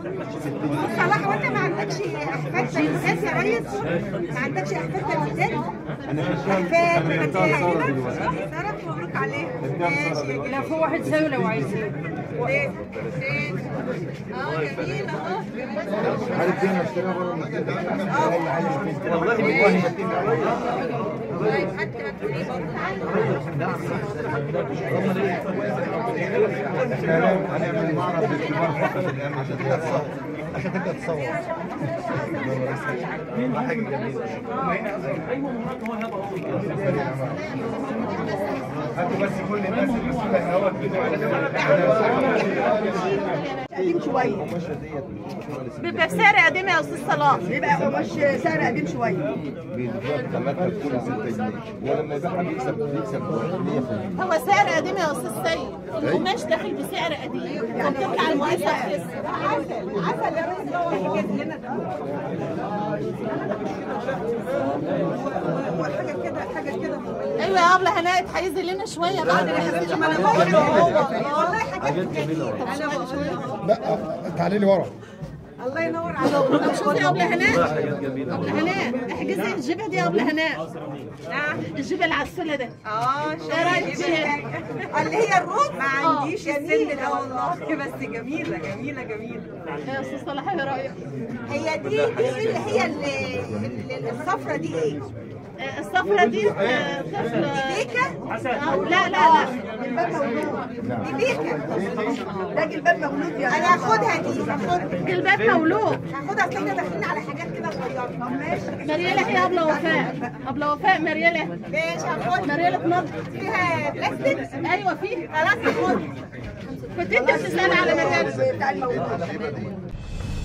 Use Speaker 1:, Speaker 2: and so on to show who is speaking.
Speaker 1: صلاح وانت ما عندكش احفاد بنوتات يا ريس ما عندكش احفاد بنوتات احفاد بنوتات سارة مبروك عليها ماشي يا
Speaker 2: لا في واحد سوي لو عايزين
Speaker 1: جميل اه جميلة اه
Speaker 3: عارف فين اشتريها بره من
Speaker 4: والله والله
Speaker 1: طيب حتى هتقولي
Speaker 3: هنعمل معرض للكبار فقط الان عشان تبدا تصور عشان تبدا تصور حاجه جميله هاتوا بس كل الناس اللي مسؤوله الهواء
Speaker 5: قديم شويه
Speaker 2: بيبقى بسعر قديم يا استاذ صلاح
Speaker 5: بيبقى قماش سعر قديم شويه
Speaker 3: بيدفع ثلاثة بكل 6 جنيه ولما يبيعها بيكسب بيكسب 100%
Speaker 2: هو سعر قديم يا استاذ سيد القماش داخل بسعر قديم وبتطلع المقاسات لسه
Speaker 1: عسل عسل يا ريس هو اللي جايب لنا ده هو حاجة كده حاجة كده
Speaker 2: ايوه يا ابله هناء اتحيزي لنا شويه بعد ما حسيتش ما انا بقول
Speaker 1: والله حاجة جميلة انا بقول
Speaker 3: لا تعالي لي ورا
Speaker 1: الله ينور عليك
Speaker 2: طب شوفي يا ابله هناء ابله هناء احجزي الجبهه دي يا ابله هناء
Speaker 1: نعم
Speaker 2: الجبهه العسوله ده
Speaker 1: اه
Speaker 2: ايه رايك فيها؟
Speaker 1: اللي هي الروت ما
Speaker 2: آه.
Speaker 1: عنديش السن ده والله بس جميلة جميلة جميلة
Speaker 2: يا استاذ صلاح ايه رايك؟
Speaker 1: هي دي دي اللي هي اللي اللي- الصفرة دي ايه؟
Speaker 2: آه، الصفرة دي آه، طفل
Speaker 1: بيكا؟
Speaker 2: آه، لا لا لا
Speaker 5: جلباب مولود
Speaker 1: دي بيكا
Speaker 5: ده جلباب مولود يا
Speaker 1: انا هاخدها دي هاخدها
Speaker 2: جلباب مولود
Speaker 1: هاخدها اصل احنا داخلين على حاجات كده صغيرة طب ماشي
Speaker 2: مريالة هي ابله وفاء ابله وفاء مريالة
Speaker 1: ماشي هاخدها
Speaker 2: مريالة نض
Speaker 1: فيها بلاستيك
Speaker 2: ايوه فيه
Speaker 1: خلاص هاخدها
Speaker 2: كنت انت بتسالي على مريالة
Speaker 5: بتاع المولود